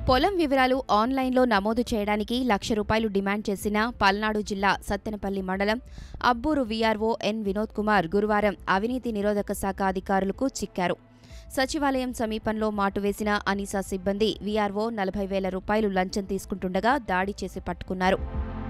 పొలం వివరాలు ఆన్లైన్లో నమోదు చేయడానికి లక్ష రూపాయలు డిమాండ్ చేసిన పల్నాడు జిల్లా సత్తెనపల్లి మండలం అబ్బూరు వీఆర్ఓ ఎన్ వినోద్ కుమార్ గురువారం అవినీతి నిరోధక శాఖ అధికారులకు చిక్కారు సచివాలయం సమీపంలో మాటు వేసిన అనీసా సిబ్బంది వీఆర్ఓ నలభై వేల రూపాయలు లంచం తీసుకుంటుండగా దాడి చేసి పట్టుకున్నారు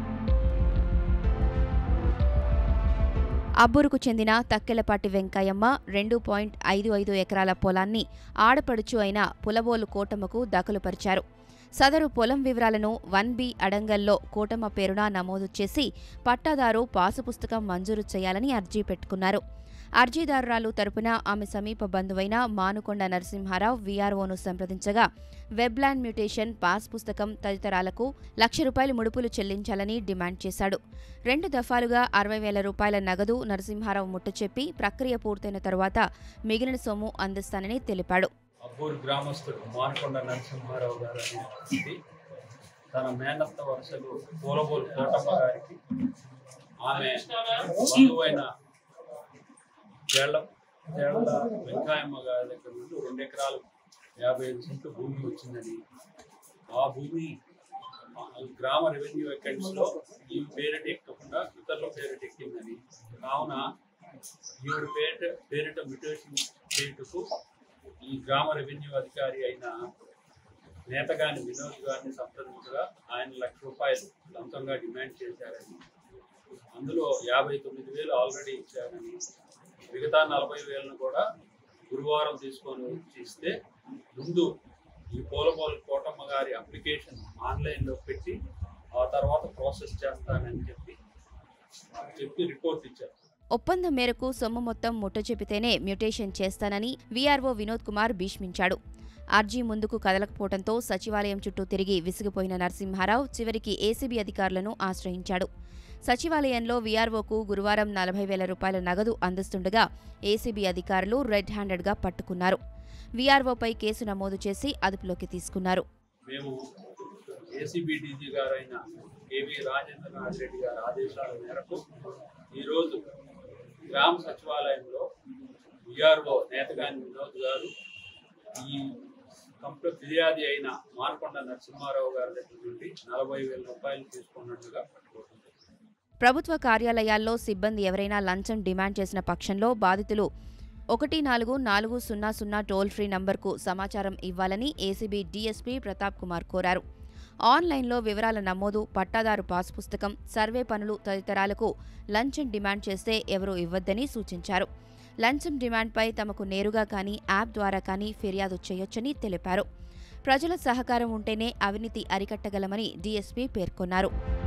అబ్బూరుకు చెందిన తక్కెలపాటి వెంకయ్యమ్మ రెండు పాయింట్ ఐదు ఐదు ఎకరాల పొలాన్ని ఆడపడుచు అయిన పులబోలు కోటమ్మకు దాఖలుపరిచారు సదరు పొలం వివరాలను వన్ బి అడంగల్లో కోటమ్మ పేరున నమోదు చేసి పట్టాదారు పాసు పుస్తకం మంజూరు చేయాలని అర్జీ పెట్టుకున్నారు అర్జీదారురాలు తరపున ఆమె సమీప బంధువైన మానుకొండ నరసింహారావు వీఆర్ఓను సంప్రదించగా వెబ్లాండ్ మ్యూటేషన్ పాస్ పుస్తకం తదితరాలకు లక్ష రూపాయలు ముడుపులు చెల్లించాలని డిమాండ్ చేశాడు రెండు దఫాలుగా అరవై వేల రూపాయల నగదు నరసింహారావు ముట్టచెప్పి ప్రక్రియ పూర్తయిన తరువాత మిగిలిన సొమ్ము అందిస్తానని తెలిపాడు అబ్బూరు గ్రామస్తుడు మానకొండ నరసింహారావు గారు అనే వ్యక్తి తన మేనత్త వరుసలు పూలబోలు కోటమ్మ గారికి ఆమె బంధువైన కేళ్ళ కేళ్ళ వెంకాయమ్మ గారి దగ్గర నుండి రెండు ఎకరాలు యాభై ఐదు సెంట్లు భూమి వచ్చిందని ఆ భూమి ఆ గ్రామ రెవెన్యూ అకౌంట్స్ లో ఈ పేరిట ఎక్కకుండా ఇతరుల పేరిట ఎక్కిందని కావున ఈవిడ పేరిట పేరిట మ్యూటేషన్ చేయుటకు ఈ గ్రామ రెవెన్యూ అధికారి అయిన నేతగాని వినోద్ గారిని సంప్రదించగా ఆయన లక్ష రూపాయలు లంచంగా డిమాండ్ చేశారని అందులో యాభై తొమ్మిది వేలు ఆల్రెడీ ఇచ్చారని మిగతా నలభై వేలను కూడా గురువారం తీసుకొని వచ్చి ఇస్తే ముందు ఈ పోలపోల కోటమ్మ గారి అప్లికేషన్ ఆన్లైన్లో పెట్టి ఆ తర్వాత ప్రాసెస్ చేస్తానని చెప్పి చెప్పి రిపోర్ట్ ఇచ్చారు ఒప్పందం మేరకు సొమ్ము మొత్తం ముట్టచెపితేనే మ్యూటేషన్ చేస్తానని వీఆర్ఓ వినోద్ కుమార్ భీష్మించాడు అర్జీ ముందుకు కదలకపోవడంతో సచివాలయం చుట్టూ తిరిగి విసిగిపోయిన నరసింహారావు చివరికి ఏసీబీ అధికారులను ఆశ్రయించాడు సచివాలయంలో వీఆర్ఓకు గురువారం నలభై వేల రూపాయల నగదు అందిస్తుండగా ఏసీబీ అధికారులు రెడ్ హ్యాండెడ్గా పట్టుకున్నారు వీఆర్ఓపై కేసు నమోదు చేసి అదుపులోకి తీసుకున్నారు మేము ఏసీబీ డీజీ గారైన కేవీ రాజేంద్రనాథ్ రెడ్డి గారి ఆదేశాల మేరకు ఈరోజు గ్రామ సచివాలయంలో విఆర్ఓ నేతగాని వినోద్ గారు ఈ కంప్లీట్ ఫిర్యాది అయిన మానకొండ నరసింహారావు గారి దగ్గర నుండి నలభై వేల రూపాయలు తీసుకున్నట్టుగా పట్టుకోవడం జరిగింది. ప్రభుత్వ కార్యాలయాల్లో సిబ్బంది ఎవరైనా లంచం డిమాండ్ చేసిన పక్షంలో బాధితులు ఒకటి నాలుగు నాలుగు సున్నా సున్నా టోల్ ఫ్రీ నంబర్కు సమాచారం ఇవ్వాలని ఏసీబీ డీఎస్పీ ప్రతాప్ కుమార్ కోరారు ఆన్లైన్లో వివరాల నమోదు పట్టాదారు పాస్ పుస్తకం సర్వే పనులు తదితరాలకు లంచం డిమాండ్ చేస్తే ఎవరూ ఇవ్వద్దని సూచించారు లంచం డిమాండ్పై తమకు నేరుగా కానీ యాప్ ద్వారా కానీ ఫిర్యాదు చేయొచ్చని తెలిపారు ప్రజల సహకారం ఉంటేనే అవినీతి అరికట్టగలమని డీఎస్పీ పేర్కొన్నారు